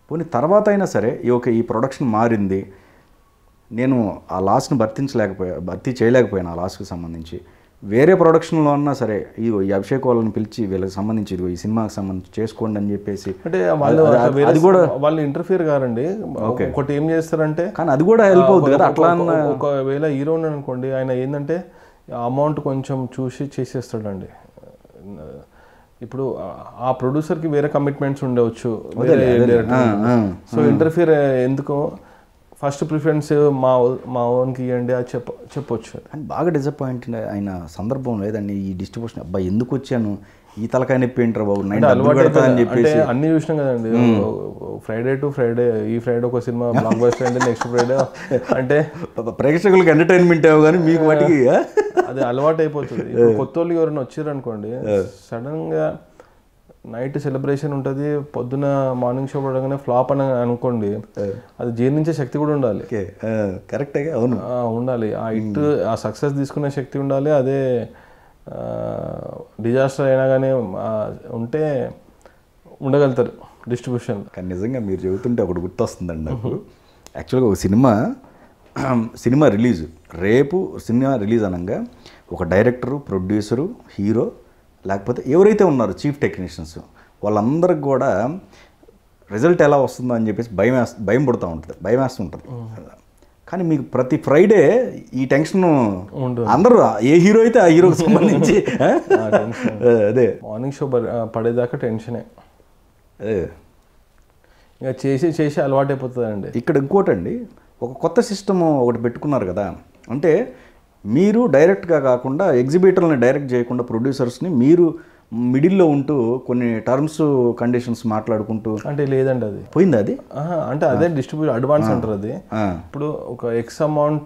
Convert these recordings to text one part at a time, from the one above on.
పోనీ తర్వాత అయినా సరే ఈ ఒక ఈ ప్రొడక్షన్ మారింది నేను ఆ లాస్ని భర్తించలేకపోయా భర్తీ చేయలేకపోయాను ఆ లాస్కి సంబంధించి వేరే ప్రొడక్షన్లో అన్నా సరే ఇదిగో ఈ అభిషేక్ వాళ్ళని పిలిచి వీళ్ళకి సంబంధించి ఇదిగో ఈ సినిమాకి సంబంధించి చేసుకోండి అని చెప్పేసి అంటే వాళ్ళు అది- అట్లా వేరే అది కూడా వాళ్ళు ఇంటర్ఫియర్ కారండి ఒకటి ఏం చేస్తారంటే కానీ అది కూడా హెల్ప్ అవుతుంది కదా అట్లా ఒక- ఒక- ఒకవేళ హీరో ఉన్నాడు అనుకోండి ఆయన ఏంటంటే అమౌంట్ కొంచెం చూసి చేసేస్తాడండి ఇప్పుడు ఆ- ఆ ప్రొడ్యూసర్కి వేరే కమిట్మెంట్స్ ఉండవచ్చు వేరే director ఉండవచ్చు. సో ఇంటర్ఫియర్ ఎందుకో ఫస్ట్ ప్రిఫరెన్స్ మా ఓ- మా ఓన్కి ఇవ్వండి అది చెప్ప చెప్పొచ్చు కానీ బాగా డిసప్పాయింట్ అయిన సందర్భం లేదండి ఈ డిస్ట్రిబ్యూషన్ అబ్బాయి ఎందుకు వచ్చాను ఈ తలకాయ నొప్పి ఏంటారు బాబు నైన్ డబ్బులు అలవాటు పెడతా అని అంటే చెప్పేసి అన్ని చూసినాం కదండి ఫ్రైడే టు ఫ్రైడే ఈ ఫ్రైడే ఒక సినిమా బ్లాక్ బస్టర్ అంటే నెక్స్ట్ ఫ్రైడే అంటే ప్రేక్షకులకు ఎంటర్టైన్మెంట్ ఏమో కానీ మీకు వాటికి ఆ? అది అలవాటు అయిపోతుంది ఇప్పుడు కొత్త వాళ్ళు ఎవరైనా వచ్చారు అనుకోండి సడన్ గా నైట్ సెలబ్రేషన్ ఉంటుంది పొద్దున మార్నింగ్ షో పడగానే ఫ్లాప్ అని అనుకోండి అది జీర్ణించే శక్తి కూడా ఉండాలి ఓకే ఆ, కరెక్టే అవును ఆ, ఉండాలి ఆ ఇట్ ఆ సక్సెస్ తీసుకునే శక్తి ఉండాలి అదే డిజాస్టర్ అయినా కానీ ఆ, ఉంటే ఉండగలుగుతారు డిస్ట్రిబ్యూషన్ కానీ నిజంగా మీరు చెబుతుంటే ఒకటి గుర్తొస్తుందండి నాకు యాక్చువల్గా ఒక సినిమా సినిమా రిలీజ్ రేపు సినిమా రిలీజ్ అనగా ఒక డైరెక్టరు ప్రొడ్యూసరు హీరో లేకపోతే ఎవరైతే ఉన్నారో చీఫ్ టెక్నీషియన్స్ వాళ్ళందరికి కూడా రిజల్ట్ ఎలా వస్తుందో అని చెప్పేసి భయం వేస్త భయం పుడుతూ ఉంటుంది భయం వేస్తుంటుంది కానీ మీకు ప్రతి ఫ్రైడే ఈ టెన్షన్ అందరూ ఏ హీరో అయితే ఆ హీరోకి సంబంధించి ఆ? అదే మార్నింగ్ షో పడేదాకా టెన్షనే అదే ఇక చేసి చేసి అలవాటు అయిపోతుందండి ఇక్కడ ఇంకోటండి ఒక కొత్త సిస్టమ్ ఒకటి పెట్టుకున్నారు కదా అంటే మీరు డైరెక్ట్గా కాకుండా ఎగ్జిబిటర్ని డైరెక్ట్ చేయకుండా ప్రొడ్యూసర్స్ని మీరు మిడిల్లో ఉంటూ కొన్ని టర్మ్స్ కండిషన్స్ మాట్లాడుకుంటూ అంటే లేదండి అది పోయిందా అది ఆహా, అంటే అదే డిస్ట్రిబ్యూట్ అడ్వాన్స్ అంటారు అది ఆ, ఇప్పుడు ఒక ఎక్స్ అమౌంట్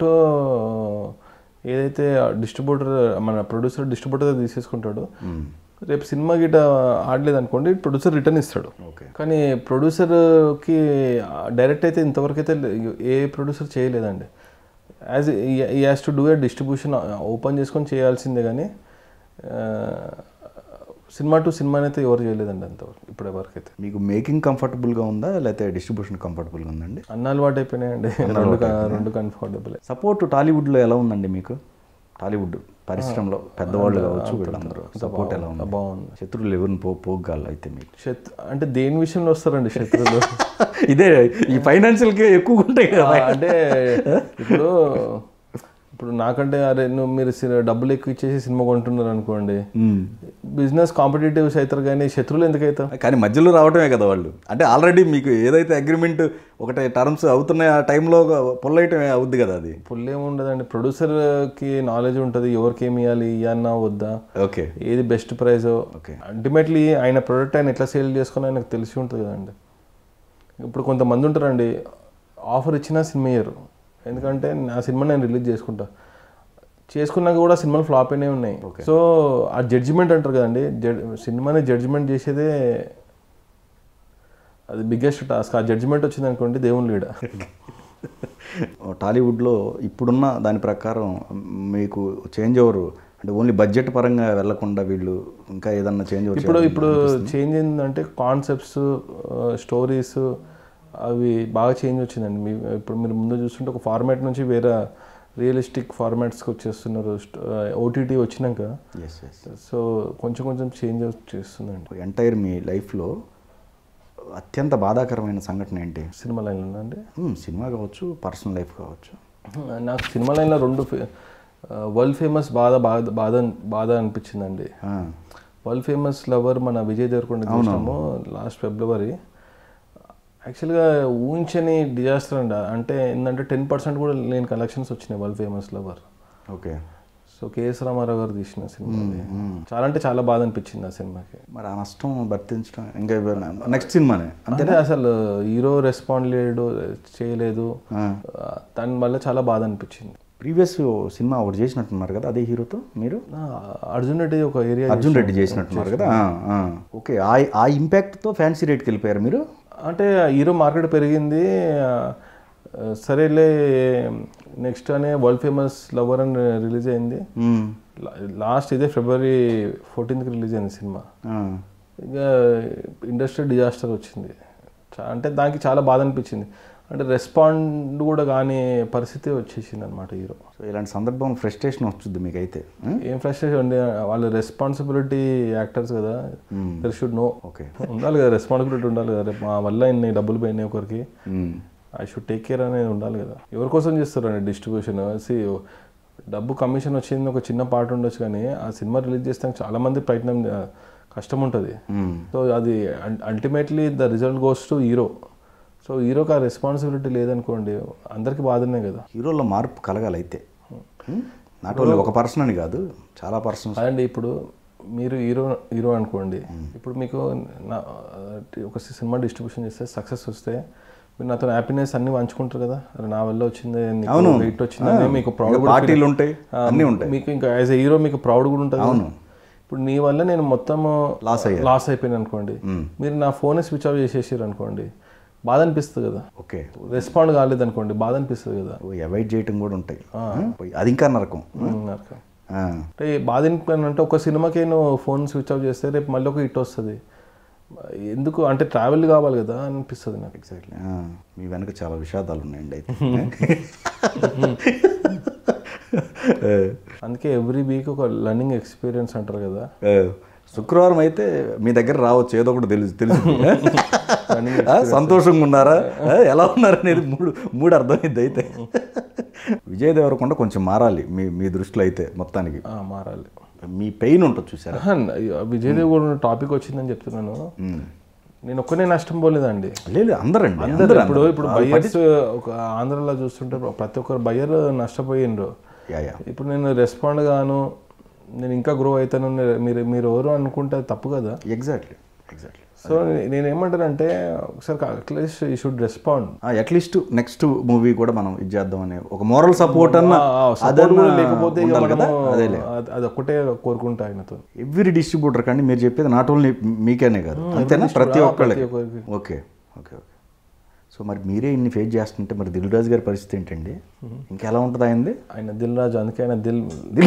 ఏదైతే డిస్ట్రిబ్యూటర్ మన ప్రొడ్యూసర్ డిస్ట్రిబ్యూటర్ తీసేసుకుంటాడు రేపు సినిమా గిట ఆడలేదు అనుకోండి ప్రొడ్యూసర్ రిటర్న్ ఇస్తాడు ఓకే కానీ ప్రొడ్యూసర్కి డైరెక్ట్ అయితే ఇంతవరకు అయితే ఏ ప్రొడ్యూసర్ చేయలేదండి as he has to do a distribution open చేసుకొని చేయాల్సిందే కానీ ఆ, సినిమా టు సినిమా అయితే ఎవరు చేయలేదండి అంతవరకు ఇప్పటి వరకు అయితే మీకు మేకింగ్ కంఫర్టబుల్గా ఉందా లేకపోతే డిస్ట్రిబ్యూషన్ కంఫర్టబుల్గా ఉందండి అన్న అలవాటు అయిపోయినాయండి రెండు క- రెండు కంఫర్టబుల్ సపోర్ట్ టాలీవుడ్లో ఎలా ఉందండి మీకు టాలీవుడ్ పరిశ్రమలో పెద్దవాళ్ళు కావచ్చు వీళ్ళందరూ సపోర్ట్ ఎలా ఉంది బాగుంది శత్రువులు ఎవరిని పో పోగాలి అయితే మీకు శత్రు అంటే దేని విషయంలో వస్తారండి శత్రువులు ఇదే ఈ ఫైనాన్షియల్కి ఎక్కువగా ఉంటాయి కదా ఆ, అంటే ఇప్పుడు ఇప్పుడు నాకంటే అరే నువ్వు మీరు సి- డబ్బులు ఎక్కువ ఇచ్చేసి సినిమా కొంటున్నారు అనుకోండి మ్మ్. బిజినెస్ కాంపిటేటివ్స్ అవుతారు కానీ శత్రువులు ఎందుకు అవుతారు కానీ మధ్యలో రావటమే కదా వాళ్ళు అంటే ఆల్రెడీ మీకు ఏదైతే అగ్రిమెంట్ ఒకటే టర్మ్స్ అవుతున్నాయి ఆ టైంలో పొల్లయటమే అవుద్ది కదా అది ఫుల్ ఏమి ఉండదండి ప్రొడ్యూసర్కి నాలెడ్జ్ ఉంటుంది ఎవరికి ఏమి ఇవ్వాలి ఇవ్వన్నా వద్దా ఓకే ఏది బెస్ట్ ప్రైస్ ఓకే అల్టిమేట్లీ ఆయన ప్రొడక్ట్ ఆయన ఎట్లా సేల్ చేసుకుని ఆయనకు తెలిసి ఉంటుంది కదండి ఇప్పుడు కొంతమంది ఉంటారండి ఆఫర్ ఇచ్చినా సినిమా ఇయ్యరు ఎందుకంటే నా సినిమా నేను రిలీజ్ చేసుకుంటా చేసుకున్నాక కూడా సినిమాలు ఫ్లాప్ అయినాయి ఉన్నాయి సో ఆ జడ్జిమెంట్ అంటారు కదండి జడ్ సినిమాని జడ్జిమెంట్ చేసేదే అది బిగ్గెస్ట్ టాస్క్ ఆ జడ్జిమెంట్ వచ్చింది అనుకోండి దేవుని లీడ టాలీవుడ్లో ఇప్పుడున్న దాని ప్రకారం మీకు చేంజ్ ఓవర్ అంటే ఓన్లీ బడ్జెట్ పరంగా వెళ్లకుండా వీళ్ళు ఇంకా ఏదన్నా చేంజ్ ఓవర్ ఇప్పుడు ఇప్పుడు చేంజ్ ఏంటంటే కాన్సెప్ట్స్ స్టోరీస్ అవి బాగా చేంజ్ వచ్చిందండి మీ ఇప్పుడు మీరు ముందు చూస్తుంటే ఒక ఫార్మాట్ నుంచి వేరే రియలిస్టిక్ ఫార్మాట్స్కి వచ్చేస్తున్నారు ఓటీటీ వచ్చినాక ఎస్ ఎస్ సో కొంచెం కొంచెం చేంజ్ చేస్తుందండి ఎంటైర్ మీ లైఫ్లో అత్యంత బాధాకరమైన సంఘటన ఏంటి సినిమా లైన్లో అండి మ్మ్, సినిమా కావచ్చు పర్సనల్ లైఫ్ కావచ్చు నాకు సినిమా లైన్లో రెండు వరల్డ్ ఫేమస్ బాధ బాధ బాధ బాధ అనిపించిందండి ఆ, వరల్డ్ ఫేమస్ లవర్ మన విజయ్ దేవరకొండ చూసినాము లాస్ట్ ఫిబ్రవరి యాక్చువల్గా ఊహించని డిజాస్టర్ అండి అంటే ఏంటంటే టెన్ పర్సెంట్ కూడా లేని కలెక్షన్స్ వచ్చినాయి world famous lover okay so KS Ramarao garu తీసిన సినిమా అది. చాలా అంటే చాలా బాధ అనిపించింది ఆ సినిమాకి మరి ఆ నష్టం భర్తించడం ఇంకా నెక్స్ట్ సినిమానే అంటే అసలు హీరో రెస్పాండ్ లేడు చేయలేదు ఆ. ఆ, దాని వల్ల చాలా బాధ అనిపించింది ప్రీవియస్ సినిమా ఒకటి చేసినట్టున్నారు కదా అదే హీరోతో మీరు ఆ, అర్జున్ రెడ్డి ఒక ఏరియా అర్జున్ రెడ్డి చేసినట్టున్నారు కదా ఆ, ఆ. ఓకే ఆ ఆ ఇంపాక్ట్తో ఫ్యాన్సీ రేట్కి వెళ్ళిపోయారు మీరు అంటే హీరో మార్కెట్ పెరిగింది ఆ, సరేలే నెక్స్ట్ అనే వరల్డ్ ఫేమస్ లవర్ అని రిలీజ్ అయింది మ్మ్. లా- లాస్ట్ ఇదే ఫిబ్రవరి ఫోర్టీన్త్కి రిలీజ్ అయింది సినిమా ఆ. ఇక ఇండస్ట్రీ డిజాస్టర్ వచ్చింది చా- అంటే దానికి చాలా బాధ అనిపించింది అంటే రెస్పాండ్ కూడా కాని పరిస్థితి వచ్చేసింది అనమాట హీరో సో ఇలాంటి సందర్భం ఫ్రస్ట్రేషన్ వస్తుంది మీకైతే ఉం? ఏం ఫ్రస్ట్రేషన్ ఉంది వాళ్ళ రెస్పాన్సిబిలిటీ యాక్టర్స్ కదా దర్ షుడ్ నో ఓకే ఉండాలి కదా రెస్పాన్సిబిలిటీ ఉండాలి కదా రేపు మా వల్ల ఇన్ని డబ్బులు పోయినాయి ఒకరికి ఉం. ఐ షుడ్ టేక్ కేర్ అనేది ఉండాలి కదా ఎవరి కోసం చేస్తారండి డిస్ట్రిబ్యూషన్ సి డబ్బు కమిషన్ వచ్చింది ఒక చిన్న పార్ట్ ఉండొచ్చు కానీ ఆ సినిమా రిలీజ్ చేస్తే చాలా మంది ప్రయత్నం ఆ, కష్టం ఉంటుంది ఉం. సో అది ultimately the result goes to hero so హీరోకి ఆ రెస్పాన్సిబిలిటీ లేదనుకోండి అందరికీ బాధనే కదా హీరోలో మార్పు కలగాలి అయితే నాట్ ఓన్లీ ఒక పర్సన్ అని కాదు చాలా పర్సన్స్ అదండి ఇప్పుడు మీరు హీరో హీరో అనుకోండి ఇప్పుడు మీకు నా ఒక సినిమా డిస్ట్రిబ్యూషన్ చేస్తే సక్సెస్ వస్తే మీరు నాతో హ్యాపీనెస్ అన్ని పంచుకుంటారు కదా అరే నా వల్ల వచ్చింది అవును. వెయిట్ వచ్చిందని మీకు ప్రౌడ్ పార్టీలు ఉంటాయి అన్నీ ఉంటాయి మీకు ఇంకా యాజ్ ఎ హీరో మీకు ప్రౌడ్ కూడా ఉంటుంది అవును ఇప్పుడు నీ వల్ల నేను మొత్తం లాస్ అయ్యా లాస్ అయిపోయాను అనుకోండి మీరు నా ఫోన్ స్విచ్ ఆఫ్ చేసేసారు అనుకోండి బాధ అనిపిస్తుంది కదా ఓకే రెస్పాండ్ కాలేదు అనుకోండి బాధ అనిపిస్తుంది కదా అవాయిడ్ చేయటం కూడా ఉంటాయి పోయి- అది ఇంకా నరకం నాకు. ఆ. అంటే బాధ అంటే ఒక సినిమాకి నువ్వు ఫోన్ స్విచ్ ఆఫ్ చేస్తే రేపు మళ్ళీ ఒక హిట్ వస్తుంది ఎందుకు అంటే ట్రావెల్ కావాలి కదా అనిపిస్తుంది నాకు ఎగ్జాక్ట్లీ మీ వెనక చాలా విషాదాలు ఉన్నాయండి అయితే అందుకే ఎవ్రీ వీక్ ఒక లర్నింగ్ ఎక్స్పీరియన్స్ అంటారు కదా ఆ, శుక్రవారం అయితే మీ దగ్గర రావచ్చు ఏదో ఒకటి తెలుసు తెలుసు ఆ, సంతోషంగా ఉన్నారా ఆ, ఎలా ఉన్నారు అనేది మూడు మూడు అర్థమైంది అయితే విజయ్ దేవరకొండ కొంచెం మారాలి మీ మీ దృష్టిలో అయితే మొత్తానికి ఆ, మారాలి మీ పెయిన్ ఉంటుంది చూసారా ఆహా, విజయ్ దేవరకొండ టాపిక్ వచ్చిందని చెప్తున్నాను నేను ఒక్కనే నష్టం పోలేదండి లేదు అందరండి అందరూ ఇప్పుడు ఇప్పుడు బయ్యర్స్ ఒక ఆంధ్రలో చూస్తుంటే ప్రతి ఒక్కరు బయ్యర్ నష్టపోయిండ్రు యా యా ఇప్పుడు నేను రెస్పాండ్ గాను నేను ఇంకా గ్రో అవుతాను మీరు మీరు ఎవరు అనుకుంటే అది తప్పు కదా ఎగ్జాక్ట్లీ ఎగ్జాక్ట్లీ సో నేను ఏమంటానంటే ఒకసారి at least he should respond at least next movie కూడా మనం ఇది చేద్దాం అనే ఒక మోరల్ సపోర్ట్ అన్న అదన్నా లేకపోతే ఇక ఉండాలి కదా మనము అదేలే అది- అది ఒక్కటే కోరుకుంటా ఆయనతో ఎవ్రీ డిస్ట్రిబ్యూటర్ కానీ మీరు చెప్పేది నాట్ ఓన్లీ మీకేనే కాదు అంతేనా ప్రతి ఒక్కళ్ళకి ఒక్కరికి. ఓకే ఓకే ఓకే సో మరి మీరే ఇన్ని ఫేస్ చేస్తుంటే మరి దిల్ రాజు గారి పరిస్థితి ఏంటండి ఇంకెలా ఉంటుంది అయింది ఆయన దిల్ రాజు అందుకే ఆయన దిల్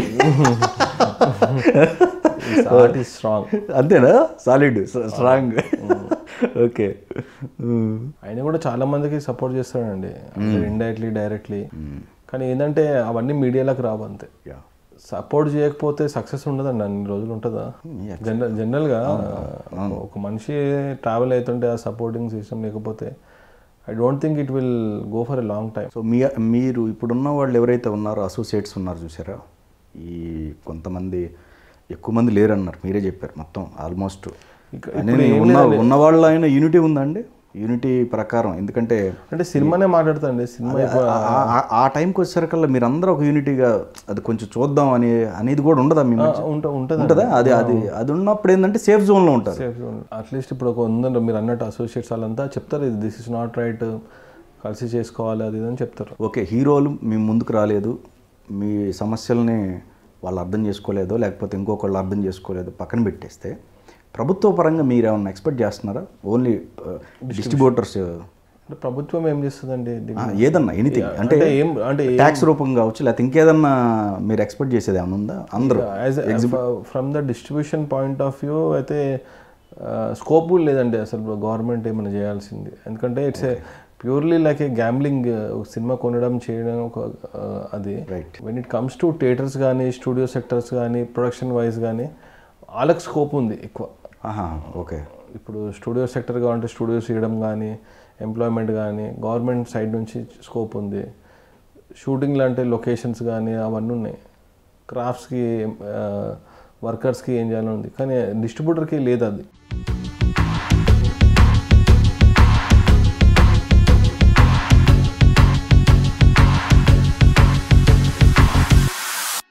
ఆర్ట్ ఈస్ స్ట్రాంగ్ అంతేనా సాలిడ్ స్ట్రాంగ్ ఓకే ఆయన కూడా చాలా మందికి సపోర్ట్ చేస్తాడండి ఇండైరెక్ట్లీ డైరెక్ట్లీ కానీ ఏంటంటే అవన్నీ మీడియాలోకి రావు అంతే యా సపోర్ట్ చేయకపోతే సక్సెస్ ఉండదండి అన్ని రోజులు ఉంటుందా జనరల్ జనరల్గా ఒక మనిషి ట్రావెల్ అవుతుంటే ఆ సపోర్టింగ్ సిస్టమ్ లేకపోతే I don't think it will go for a long time so మీ మీరు ఇప్పుడున్న వాళ్ళు ఎవరైతే ఉన్నారో అసోసియేట్స్ ఉన్నారు చూసారా ఈ కొంతమంది ఎక్కువ మంది లేరు అన్నారు మీరే చెప్పారు మొత్తం ఆల్మోస్ట్ ఉన్న ఉన్న వాళ్ళ అయినా యూనిటీ ఉందండి యూనిటీ ప్రకారం ఎందుకంటే అంటే సినిమానే మాట్లాడుతాండి సినిమా ఆ- ఆ- ఆ టైంకి వచ్చేసరికల్లా మీరు అందరూ ఒక యూనిటీగా అది కొంచెం చూద్దాం అని అనేది కూడా ఉండదా మీ మధ్య? ఉంట ఉంటుంది ఉంటుందా అది అది అది ఉన్నప్పుడు ఏంటంటే సేఫ్ జోన్లో ఉంటారు అట్లీస్ట్ ఇప్పుడు ఒక ఉందండి మీరు అన్నట్టు అసోసియేట్స్ వాళ్ళంతా చెప్తారు ఇది దిస్ ఇస్ నాట్ రైట్ కలిసి చేసుకోవాలి అది ఇది అని చెప్తారు ఓకే హీరోలు మీ ముందుకు రాలేదు మీ సమస్యల్ని వాళ్ళు అర్థం చేసుకోలేదో లేకపోతే ఇంకొకళ్ళు అర్థం చేసుకోలేదో పక్కన పెట్టేస్తే ప్రభుత్వ పరంగా మీరు ఏమన్నా ఎక్స్పెక్ట్ చేస్తున్నారా ఓన్లీ డిస్ట్రిబ్యూటర్స్ అంటే ప్రభుత్వం ఏం చేస్తుందండి దీన్ని? ఏదన్నా ఎనీథింగ్ అంటే అంటే ఏం అంటే ట్యాక్స్ రూపంగా కావచ్చు లేకపోతే ఇంకేదన్నా మీరు ఎక్స్పెక్ట్ చేసేది ఏమైనా ఉందా అందరూ as from the distribution point of view అయితే స్కోప్ కూడా లేదండి అసలు గవర్నమెంట్ ఏమైనా చేయాల్సింది ఎందుకంటే it's a purely like a gambling cinema కొనడం చేయడం ఒక uh, అది Right. When it comes to theatres కానీ స్టూడియో సెక్టర్స్ కానీ ప్రొడక్షన్ వైజ్ కానీ వాళ్ళకి స్కోప్ ఉంది ఎక్కువ ఆహా ఓకే ఇప్పుడు స్టూడియో సెక్టర్ కావాలంటే స్టూడియోస్ ఇవ్వడం కానీ ఎంప్లాయ్మెంట్ కానీ గవర్నమెంట్ సైడ్ నుంచి స్కోప్ ఉంది షూటింగ్లు అంటే లొకేషన్స్ కానీ అవన్నీ ఉన్నాయి క్రాఫ్ట్స్కి వర్కర్స్కి ఏం చేయాలని ఉంది కానీ డిస్ట్రిబ్యూటర్కి లేదు అది